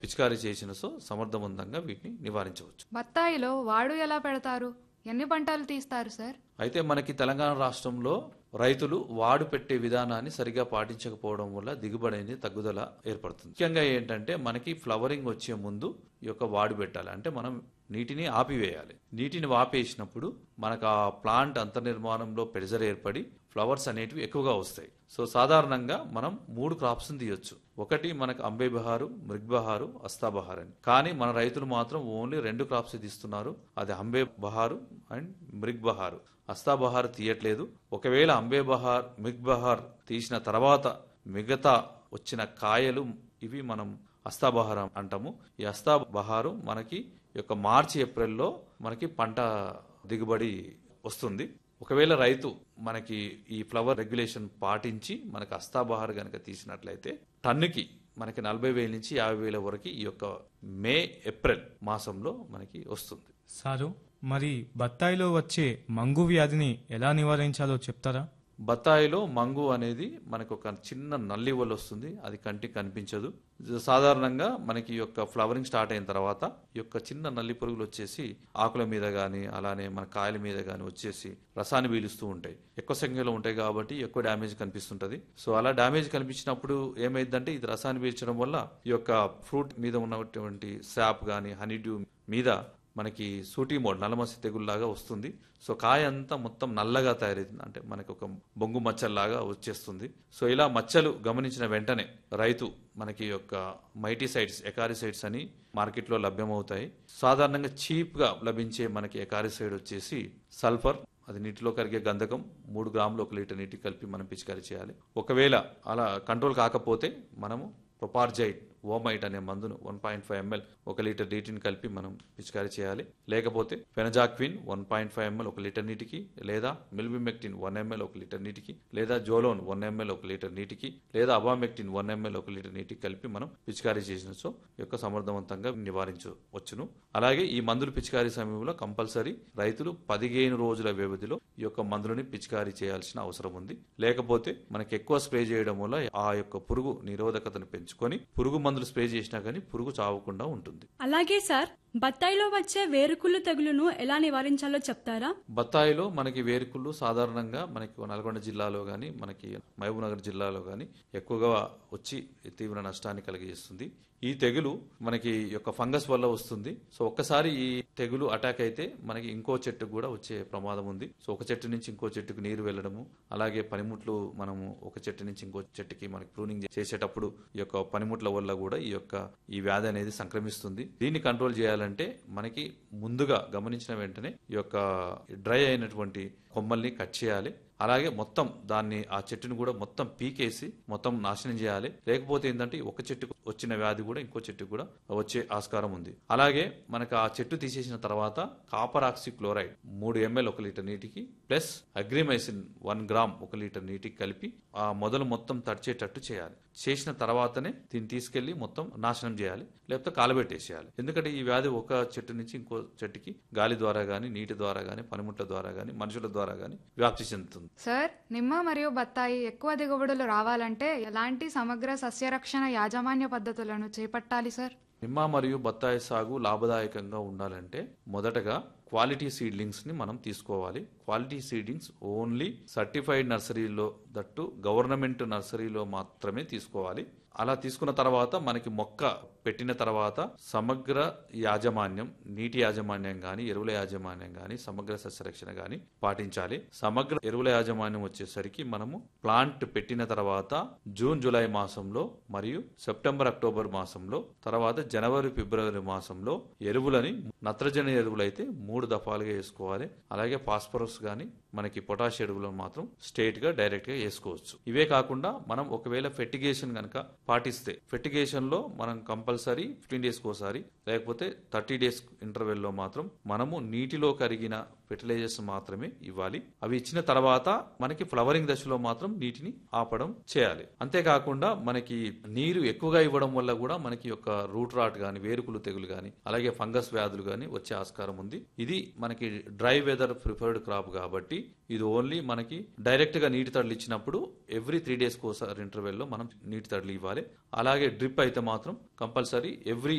పిచికారీ చేసిన సో సమర్థవంతంగా వీటిని నివారించవచ్చు బత్తాయిలో వాడు ఎలా పెడతారు ఎన్ని పంటలు తీస్తారు సార్ అయితే మనకి తెలంగాణ రాష్ట్రంలో రైతులు వాడు పెట్టే విధానాన్ని సరిగా పాటించకపోవడం వల్ల దిగుబడి అనేది తగ్గుదల ఏర్పడుతుంది ముఖ్యంగా ఏంటంటే మనకి ఫ్లవరింగ్ వచ్చే ముందు ఈ యొక్క వాడు పెట్టాలి అంటే మనం నీటిని ఆపివేయాలి నీటిని ఆపేసినప్పుడు మనకు ఆ ప్లాంట్ అంతర్నిర్మాణంలో ప్రెజర్ ఏర్పడి ఫ్లవర్స్ అనేటివి ఎక్కువగా వస్తాయి సో సాధారణంగా మనం మూడు క్రాప్స్ తీయొచ్చు ఒకటి మనకు అంబే బహారు మృగ్బహారు అస్తాబహార్ అని కానీ మన రైతులు మాత్రం ఓన్లీ రెండు క్రాప్స్ తీస్తున్నారు అది అంబే బహారు అండ్ మృగ్ బహారు అస్తాబహార్ తీయట్లేదు ఒకవేళ అంబే బహార్ మిగ్ బహార్ తీసిన తర్వాత మిగతా వచ్చిన కాయలు ఇవి మనం అస్తాబహారం అంటాము ఈ అస్తాబహారు మనకి ఈ యొక్క మార్చి ఏప్రిల్లో మనకి పంట దిగుబడి వస్తుంది ఒకవేళ రైతు మనకి ఈ ఫ్లవర్ రెగ్యులేషన్ పాటించి మనకి అస్తాబహార్ గనక తీసినట్లయితే టన్నుకి మనకి నలభై వేల నుంచి యాభై వేల వరకు ఈ యొక్క మే ఏప్రిల్ మాసంలో మనకి వస్తుంది సారు మరి బత్తాయిలో వచ్చే మంగు వ్యాధిని ఎలా నివారించాలో చెప్తారా బత్తాయిలో మంగు అనేది మనకు ఒక చిన్న నల్లి వల్ల వస్తుంది అది కంటికి కనిపించదు సాధారణంగా మనకి ఈ యొక్క ఫ్లవరింగ్ స్టార్ట్ అయిన తర్వాత ఈ యొక్క చిన్న నల్లి పురుగులు వచ్చేసి ఆకుల మీద గాని అలానే మన కాయల మీద గాని వచ్చేసి రసాన్ని పీలుస్తూ ఉంటాయి ఎక్కువ సంఖ్యలో ఉంటాయి కాబట్టి ఎక్కువ డ్యామేజ్ కనిపిస్తుంటది సో అలా డ్యామేజ్ కనిపించినప్పుడు ఏమైందంటే ఇది రసాన్ని పీల్చడం వల్ల ఈ యొక్క ఫ్రూట్ మీద ఉన్నటువంటి శాప్ గాని హనీడ్యూ మీద మనకి సూటి మోడ్ నల్లమసి తెగుల్లాగా వస్తుంది సో కాయ అంతా మొత్తం నల్లగా తయారైంది అంటే మనకి ఒక బొంగు మచ్చల్లాగా వచ్చేస్తుంది సో ఇలా మచ్చలు గమనించిన వెంటనే రైతు మనకి యొక్క మైటిసైడ్స్ ఎకారిసైడ్స్ అని మార్కెట్లో లభ్యమవుతాయి సాధారణంగా చీప్ గా లభించే మనకి ఎకారిసైడ్ వచ్చేసి సల్ఫర్ అది నీటిలో కరిగే గంధకం మూడు గ్రాములు ఒక లీటర్ నీటి కలిపి మనం పిచికారీ చేయాలి ఒకవేళ అలా కంట్రోల్ కాకపోతే మనము ప్రొపార్జైట్ ఓమైట్ అనే మందును వన్ పాయింట్ ఫైవ్ ఎంఎల్ ఒక లీటర్ నీటిని కలిపి మనం పిచికారీ చేయాలి లేకపోతే fenazaquin one point five ML ఒక లీటర్ నీటికి లేదా మిల్బిమెక్టిన్ వన్ ఎంఎల్ ఒక లీటర్ నీటికి లేదా జోలోన్ వన్ ఎంఎల్ ఒక లీటర్ నీటికి లేదా అబామెక్టిన్ వన్ ఎంఎల్ ఒక లీటర్ నీటికి కలిపి మనం పిచికారీ చేసిన సో యొక్క సమర్థవంతంగా నివారించవచ్చును అలాగే ఈ మందులు పిచికారీ సమయంలో కంపల్సరీ రైతులు పదిహేను రోజుల వ్యవధిలో ఈ యొక్క మందులని పిచికారీ చేయాల్సిన అవసరం ఉంది లేకపోతే మనకి ఎక్కువ స్ప్రే చేయడం వల్ల ఆ యొక్క పురుగు నిరోధకతను పెంచుకొని పురుగు మందులు స్ప్రే చేసినా కానీ పురుగు చావకుండా ఉంటుంది అలాగే సార్ బత్తాయిలో వచ్చే వేరుకుళ్ళు తెగులును ఎలా నివారించాలో చెప్తారా బత్తాయిలో మనకి వేరుకుళ్ళు సాధారణంగా మనకి నల్గొండ జిల్లాలో కానీ మనకి మహబూబ్నగర్ జిల్లాలో కానీ ఎక్కువగా వచ్చి తీవ్ర నష్టాన్ని కలిగజేస్తుంది ఈ తెగులు మనకి యొక్క ఫంగస్ వల్ల వస్తుంది సో ఒక్కసారి ఈ తెగులు అటాక్ అయితే మనకి ఇంకో చెట్టుకు కూడా వచ్చే ప్రమాదం ఉంది సో ఒక చెట్టు నుంచి ఇంకో చెట్టుకు నీరు వెళ్ళడము అలాగే పనిముట్లు మనము ఒక చెట్టు నుంచి ఇంకో చెట్టుకి మనకి ప్రూనింగ్ చేసేటప్పుడు ఈ యొక్క పనిముట్ల వల్ల కూడా ఈ యొక్క ఈ వ్యాధి అనేది సంక్రమిస్తుంది దీన్ని కంట్రోల్ చేయాలంటే మనకి ముందుగా గమనించిన వెంటనే ఈ యొక్క డ్రై అయినటువంటి కొమ్మల్ని కట్ చేయాలి అలాగే మొత్తం దాన్ని ఆ చెట్టుని కూడా మొత్తం పీకేసి మొత్తం నాశనం చేయాలి లేకపోతే ఏంటంటే ఒక చెట్టుకు వచ్చిన వ్యాధి కూడా ఇంకో చెట్టుకు కూడా వచ్చే ఆస్కారం ఉంది అలాగే మనకు ఆ చెట్టు తీసేసిన తర్వాత కాపర్ ఆక్సి క్లోరైడ్ మూడు ఎంఎల్ ఒక లీటర్ నీటికి ప్లస్ అగ్రిమైసిన్ వన్ గ్రామ్ ఒక లీటర్ నీటికి కలిపి ఆ మొదలు మొత్తం తడిచేటట్టు చేయాలి చేసిన తర్వాతనే దీన్ని తీసుకెళ్లి మొత్తం నాశనం చేయాలి లేకపోతే కాలబెట్టేసేయాలి ఎందుకంటే ఈ వ్యాధి ఒక చెట్టు నుంచి ఇంకో చెట్టుకి గాలి ద్వారా గాని నీటి ద్వారా గాని పనిముట్ల ద్వారా గాని మనుషుల ద్వారా గాని వ్యాప్తి చెందుతుంది సార్ నిమ్మ మరియు బత్తాయి ఎక్కువ దిగుబడులు రావాలంటే ఎలాంటి సమగ్ర సస్యరక్షణ యాజమాన్య పద్ధతులను చేపట్టాలి సార్ నిమ్మ మరియు బత్తాయి సాగు లాభదాయకంగా ఉండాలంటే మొదటగా క్వాలిటీ సీడ్లింగ్స్ ని మనం తీసుకోవాలి క్వాలిటీ సీడ్లింగ్స్ ఓన్లీ సర్టిఫైడ్ నర్సరీలో దట్టు గవర్నమెంట్ నర్సరీలో మాత్రమే తీసుకోవాలి అలా తీసుకున్న తర్వాత మనకి మొక్క పెట్టిన తర్వాత సమగ్ర యాజమాన్యం నీటి యాజమాన్యం గాని ఎరువుల యాజమాన్యం గాని సమగ్ర సస్యరక్షణ గాని పాటించాలి సమగ్ర ఎరువుల యాజమాన్యం వచ్చేసరికి మనము ప్లాంట్ పెట్టిన తర్వాత జూన్ జూలై మాసంలో మరియు సెప్టెంబర్ అక్టోబర్ మాసంలో తర్వాత జనవరి ఫిబ్రవరి మాసంలో ఎరువులని నత్రజని ఎరువులు అయితే మూడు దఫాలుగా వేసుకోవాలి అలాగే ఫాస్ఫరస్ గాని మనకి పొటాష్ ఎరువులను మాత్రం స్ట్రేట్ గా డైరెక్ట్ గా వేసుకోవచ్చు ఇవే కాకుండా మనం ఒకవేళ ఫెర్టిగేషన్ కనుక పాటిస్తే ఫెర్టిగేషన్ లో మనం కంపల్సరీ ఫిఫ్టీన్ డేస్ ఒకసారి లేకపోతే థర్టీ డేస్ ఇంటర్వెల్ లో మాత్రం మనము నీటిలో కరిగిన ఫెర్టిలైజర్స్ మాత్రమే ఇవ్వాలి అవి ఇచ్చిన తర్వాత మనకి ఫ్లవరింగ్ దశలో మాత్రం నీటిని ఆపడం చేయాలి అంతేకాకుండా మనకి నీరు ఎక్కువగా ఇవ్వడం వల్ల కూడా మనకి యొక్క రూట్ రాట్ గాని వేరుకులు తెగులు గాని అలాగే ఫంగస్ వ్యాధులు గాని వచ్చే ఆస్కారం ఉంది ఇది మనకి డ్రై వెదర్ ప్రిఫర్డ్ క్రాప్ కాబట్టి ఇది ఓన్లీ మనకి డైరెక్ట్ గా నీటి తడులు ఇచ్చినప్పుడు ఎవ్రీ త్రీ డేస్ కోసారి ఇంటర్వెల్ లో మనం నీటి తడులు ఇవ్వాలి అలాగే డ్రిప్ అయితే మాత్రం కంపల్సరీ ఎవ్రీ